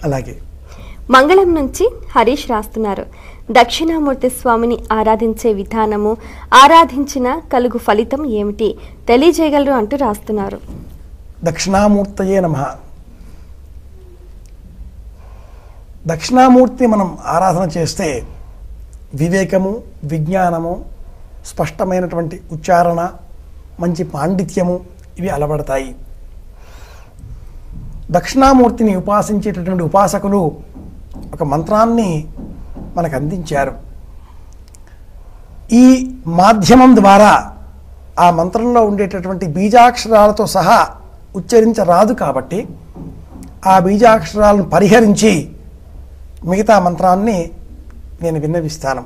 అలాగే మంగళం నుంచి హరీష్ రాస్తున్నారు దక్షిణామూర్తి స్వామిని ఆరాధించే విధానము ఆరాధించిన కలుగు ఫలితం ఏమిటి తెలియజేయగలరు అంటూ రాస్తున్నారు దక్షిణామూర్తయే నమ దక్షిణామూర్తి మనం ఆరాధన చేస్తే వివేకము విజ్ఞానము స్పష్టమైనటువంటి ఉచ్చారణ మంచి పాండిత్యము ఇవి అలవడతాయి దక్షిణామూర్తిని ఉపాసించేటటువంటి ఉపాసకులు ఒక మంత్రాన్ని మనకు అందించారు ఈ మాధ్యమం ద్వారా ఆ మంత్రంలో ఉండేటటువంటి బీజాక్షరాలతో సహా ఉచ్చరించరాదు కాబట్టి ఆ బీజాక్షరాలను పరిహరించి మిగతా మంత్రాన్ని నేను విన్నవిస్తాను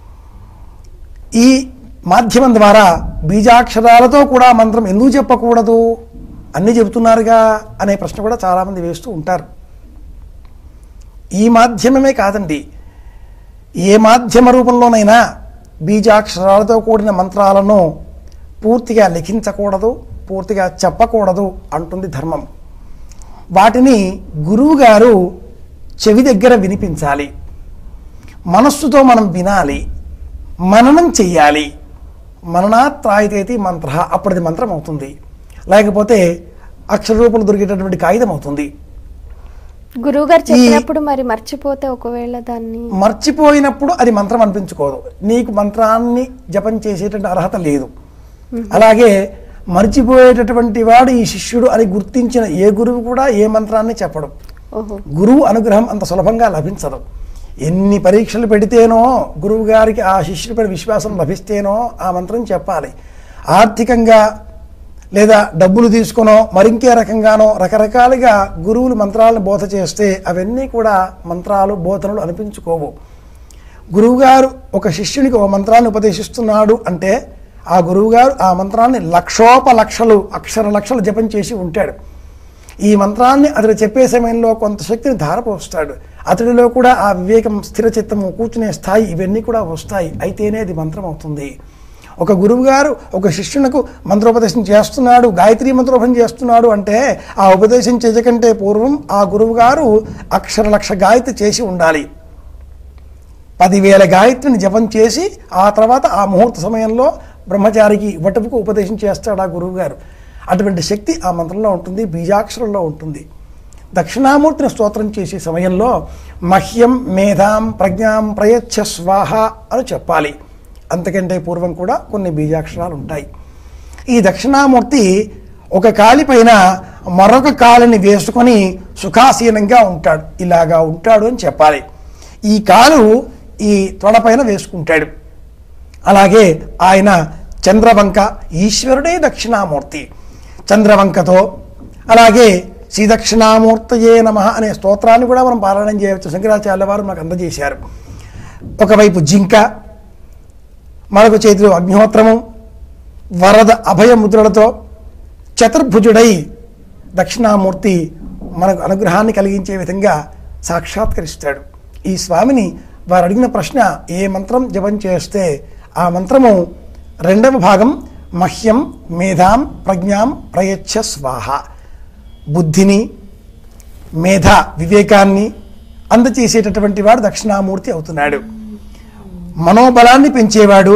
ఈ మాధ్యమం ద్వారా బీజాక్షరాలతో కూడా మంత్రం ఎందుకు చెప్పకూడదు అన్నీ చెబుతున్నారుగా అనే ప్రశ్న కూడా చాలామంది వేస్తూ ఉంటారు ఈ మాధ్యమమే కాదండి ఏ మాధ్యమ రూపంలోనైనా బీజాక్షరాలతో కూడిన మంత్రాలను పూర్తిగా లిఖించకూడదు పూర్తిగా చెప్పకూడదు అంటుంది ధర్మం వాటిని గురువుగారు చెవి దగ్గర వినిపించాలి మనస్సుతో మనం వినాలి మననం చెయ్యాలి మననాత్రాయితేతి మంత్ర అప్పటిది మంత్రం అవుతుంది లేకపోతే అక్షర రూపంలో దొరికేటటువంటి కాగితం అవుతుంది గురువుగారు చెప్పినప్పుడు మరి మర్చిపోతే ఒకవేళ దాన్ని మర్చిపోయినప్పుడు అది మంత్రం అనిపించుకోదు నీకు మంత్రాన్ని జపం చేసేటువంటి అర్హత లేదు అలాగే మర్చిపోయేటటువంటి వాడు ఈ శిష్యుడు అని గుర్తించిన ఏ గురువు కూడా ఏ మంత్రాన్ని చెప్పడు ఓహో గురువు అనుగ్రహం అంత సులభంగా లభించదు ఎన్ని పరీక్షలు పెడితేనో గురువు గారికి ఆ శిష్యుడిపై విశ్వాసం లభిస్తేనో ఆ మంత్రం చెప్పాలి ఆర్థికంగా లేదా డబ్బులు తీసుకునో మరింకే రకంగానో రకరకాలుగా గురువులు మంత్రాలను బోధ చేస్తే అవన్నీ కూడా మంత్రాలు బోధనలు అనిపించుకోవు గురువుగారు ఒక శిష్యునికి ఒక మంత్రాన్ని ఉపదేశిస్తున్నాడు అంటే ఆ గురువుగారు ఆ మంత్రాన్ని లక్షోపలక్షలు అక్షర లక్షలు జపం చేసి ఉంటాడు ఈ మంత్రాన్ని అతడు చెప్పే సమయంలో కొంత శక్తిని ధారపోస్తాడు అతడిలో కూడా ఆ వివేకం స్థిర చిత్తము కూర్చునే స్థాయి ఇవన్నీ కూడా వస్తాయి అయితేనే అది మంత్రం అవుతుంది ఒక గురువు గారు ఒక శిష్యునకు మంత్రోపదేశం చేస్తున్నాడు గాయత్రి మంత్రోపదేశం చేస్తున్నాడు అంటే ఆ ఉపదేశం చేయకంటే పూర్వం ఆ గురువు గారు అక్షర లక్ష గాయత్రి చేసి ఉండాలి పదివేల గాయత్రిని జపం చేసి ఆ తర్వాత ఆ ముహూర్త సమయంలో బ్రహ్మచారికి వటపుకు ఉపదేశం చేస్తాడు ఆ గురువు గారు అటువంటి శక్తి ఆ మంత్రంలో ఉంటుంది బీజాక్షరంలో ఉంటుంది దక్షిణామూర్తిని స్తోత్రం చేసే సమయంలో మహ్యం మేధాం ప్రజ్ఞాం ప్రయచ్ఛ స్వాహ అని చెప్పాలి అంతకంటే పూర్వం కూడా కొన్ని బీజాక్షరాలు ఉంటాయి ఈ దక్షిణామూర్తి ఒక కాలి పైన మరొక కాలిని వేసుకొని సుఖాసీనంగా ఉంటాడు ఇలాగా ఉంటాడు అని చెప్పాలి ఈ కాలు ఈ తొడపైన వేసుకుంటాడు అలాగే ఆయన చంద్రవంక ఈశ్వరుడే దక్షిణామూర్తి చంద్రవంకతో అలాగే శ్రీ దక్షిణామూర్తయే నమ అనే స్తోత్రాన్ని కూడా మనం పారాయణం చేయవచ్చు శంకరాచార్య వారు మనకు అందజేశారు ఒకవైపు జింక మరొక చేతిలో అగ్నిహోత్రము వరద అభయ ముద్రలతో చతుర్భుజుడై దక్షిణామూర్తి మనకు అనుగ్రహాన్ని కలిగించే విధంగా సాక్షాత్కరిస్తాడు ఈ స్వామిని వారు అడిగిన ప్రశ్న ఏ మంత్రం జపం చేస్తే ఆ మంత్రము రెండవ భాగం మహ్యం మేధాం ప్రజ్ఞాం ప్రయచ్ఛ స్వాహ బుద్ధిని మేధ వివేకాన్ని అందచేసేటటువంటి వాడు దక్షిణామూర్తి అవుతున్నాడు మనోబలాన్ని పెంచేవాడు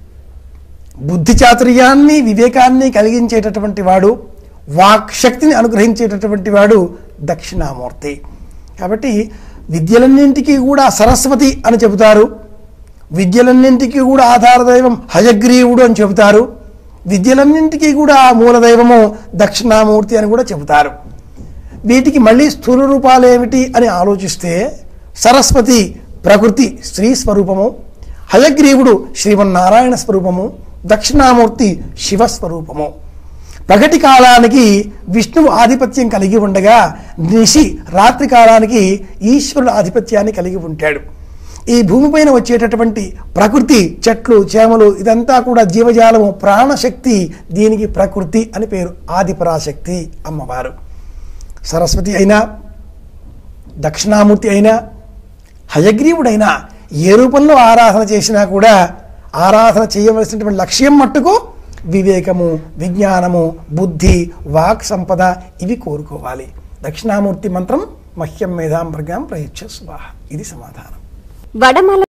బుద్ధి చాతుర్యాన్ని వివేకాన్ని కలిగించేటటువంటి వాడు వాక్ శక్తిని అనుగ్రహించేటటువంటి వాడు దక్షిణామూర్తి కాబట్టి విద్యలన్నింటికీ కూడా సరస్వతి అని చెబుతారు విద్యలన్నింటికీ కూడా ఆధారదైవం హయగ్రీవుడు అని చెబుతారు విద్యలన్నింటికీ కూడా ఆ మూలదైవము దక్షిణామూర్తి అని కూడా చెబుతారు వీటికి మళ్ళీ స్థూల రూపాలు ఏమిటి అని ఆలోచిస్తే సరస్వతి ప్రకృతి స్త్రీ స్వరూపము హయగ్రీవుడు శ్రీమన్నారాయణ స్వరూపము దక్షిణామూర్తి శివస్వరూపము పగటి కాలానికి విష్ణువు ఆధిపత్యం కలిగి ఉండగా నిశి రాత్రి కాలానికి ఈశ్వరుడు ఆధిపత్యాన్ని కలిగి ఉంటాడు ఈ భూమిపైన వచ్చేటటువంటి ప్రకృతి చెట్లు చేమలు ఇదంతా కూడా జీవజాలము ప్రాణశక్తి దీనికి ప్రకృతి అని పేరు ఆదిపరాశక్తి అమ్మవారు సరస్వతి అయినా దక్షిణామూర్తి అయినా హయగ్రీవుడైనా ఏ రూపంలో ఆరాధన చేసినా కూడా ఆరాధన చేయవలసినటువంటి లక్ష్యం మట్టుకు వివేకము విజ్ఞానము బుద్ధి వాక్ సంపద ఇవి కోరుకోవాలి దక్షిణామూర్తి మంత్రం మహ్యం మేధాం ప్రజ్ఞాం ప్రయచ్చ స్వాహ ఇది సమాధానం వడమల